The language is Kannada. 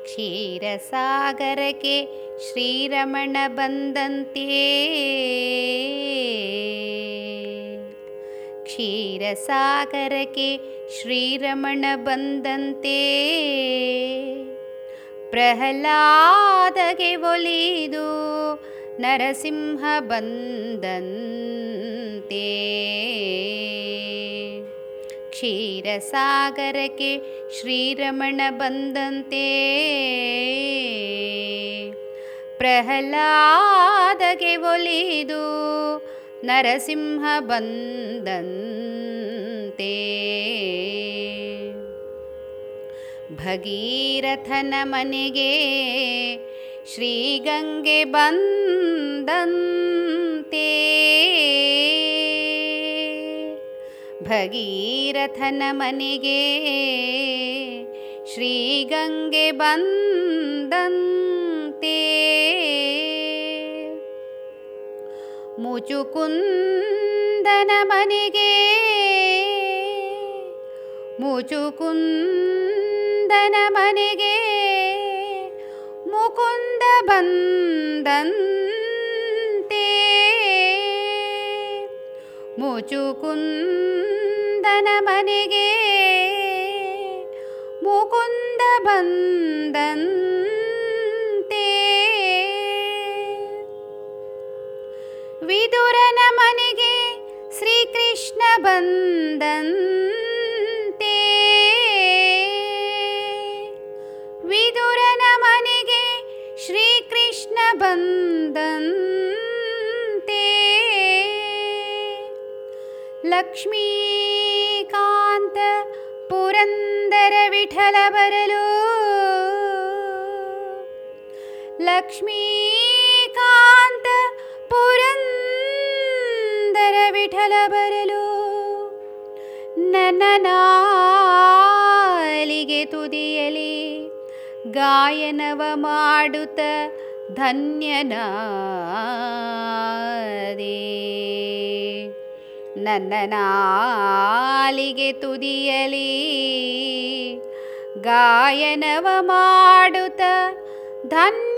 ಕ್ಷೀರಸಾಗರಕ್ಕೆ ಶ್ರೀರಮಣ ಬಂದಂತೆ ಕ್ಷೀರಸಾಗರಕ್ಕೆ ಶ್ರೀರಮಣ ಬಂದಂತೆ ಪ್ರಹ್ಲಾದಗೆ ಒಲಿದು ನರಸಿಂಹ ಬಂದಂತೆ ಕ್ಷೀರಸಾಗರಕ್ಕೆ ಶ್ರೀರಮಣ ಬಂದಂತೆ ಪ್ರಹ್ಲಾದಗೆ ಒಲಿದು ನರಸಿಂಹ ಬಂದಂತೆ ಭಗೀರಥನ ಮನೆಗೆ ಶ್ರೀಗಂಗೆ ಬಂದಂತೆ ಭಗೀರಥನ ಮನೆಗೆ ಶ್ರೀಗಂಗೆ ಬಂದಂತೆ ಮುಚುಕುಂದನ ಮನೆಗೆ ಮುಚುಕುಂದನ ಮನೆಗೆ ಮುಕುಂದ ಬಂದಂತೆ ಮುಚುಕುಂದನ ಮನೆಗೆ ಮುಕುಂದ ಬಂದಂತೆ ವಿದುರನ ಮನೆಗೆ ಶ್ರೀಕೃಷ್ಣ ಬಂದಂತೆ ವಿದುರನ ಮನೆಗೆ ಶ್ರೀಕೃಷ್ಣ ಬಂದಂತೆ ಲಕ್ಷ್ಮೀಕಾಂತ ಪುರಂದರ ವಿಠಲ ಬರಲು ಲಕ್ಷ್ಮೀಕಾಂತ ಪುರಂದರ ವಿಠಲ ಬರಲು ನನ್ನ ನಾಲಿಗೆ ತುದಿಯಲಿ ಗಾಯನವ ಮಾಡುತ್ತ ಧನ್ಯನಾದೆ ನನ್ನ ನಾಲಿಗೆ ತುದಿಯಲಿ ಗಾಯನವ ಮಾಡುತ್ತ ಧನ್ಯ